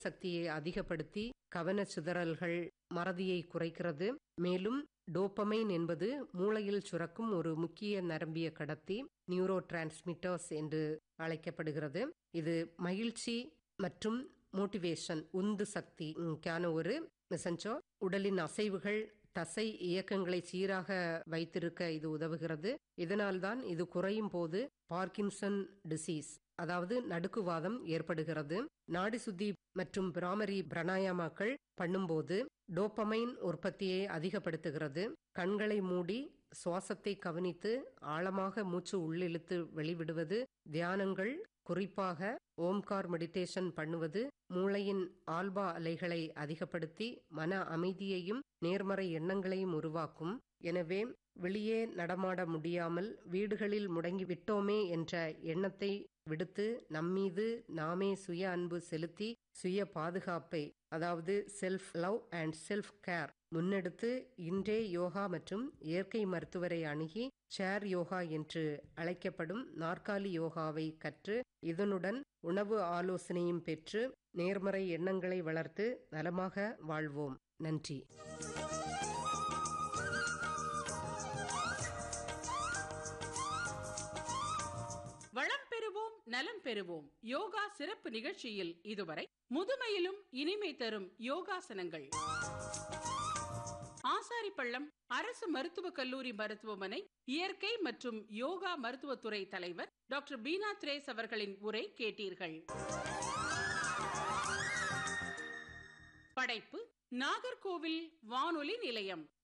சக்தியை அதிகப்படுத்தி கவன சிதறல்கள் மறதியை குறைக்கிறது மேலும் டோப்பமைன் என்பது மூளையில் சுரக்கும் ஒரு முக்கிய நரம்பிய கடத்தி நியூரோ டிரான்ஸ்மிட்டர்ஸ் என்று அழைக்கப்படுகிறது இது மகிழ்ச்சி மற்றும் மோட்டிவேஷன் உந்து சக்திக்கான ஒரு மெசஞ்சோ உடலின் அசைவுகள் தசை இயக்கங்களை சீராக வைத்திருக்க இது உதவுகிறது இதனால்தான் இது குறையும் போது பார்க்கின்சன் டிசீஸ் அதாவது நடுக்குவாதம் ஏற்படுகிறது நாடி சுத்தி மற்றும் பிராமரி பிராணாயாமாக்கள் பண்ணும்போது டோப்பமைன் உற்பத்தியை அதிகப்படுத்துகிறது கண்களை மூடி சுவாசத்தை கவனித்து ஆழமாக மூச்சு உள்ளிழுத்து வெளிவிடுவது தியானங்கள் குறிப்பாக ஓம்கார் மெடிடேஷன் பண்ணுவது மூளையின் ஆல்பா அலைகளை அதிகப்படுத்தி மன அமைதியையும் நேர்மறை எண்ணங்களையும் உருவாக்கும் எனவே வெளியே நடமாட முடியாமல் வீடுகளில் முடங்கி விட்டோமே என்ற எண்ணத்தை விடுத்து நம்மீது நாமே சுய அன்பு செலுத்தி சுய பாதுகாப்பை அதாவது self love and self care முன்னெடுத்து இன்றே யோகா மற்றும் இயற்கை மருத்துவரை அணுகி சேர் யோகா என்று அழைக்கப்படும் நாற்காலி யோகாவை கற்று இதனுடன் உணவு ஆலோசனையும் பெற்று நேர்மறை எண்ணங்களை வளர்த்து நலமாக வாழ்வோம் நன்றி வளம் பெறுவோம் நலம் பெறுவோம் யோகா சிறப்பு நிகழ்ச்சியில் இதுவரை முதுமையிலும் இனிமை தரும் யோகாசனங்கள் ஆசாரிப்பள்ளம் அரசு மருத்துவக் கல்லூரி மருத்துவமனை இயற்கை மற்றும் யோகா மருத்துவத்துறை தலைவர் டாக்டர் பீனா திரேஸ் அவர்களின் உரை கேட்டீர்கள் படைப்பு நாகர்கோவில் வானொலி நிலையம்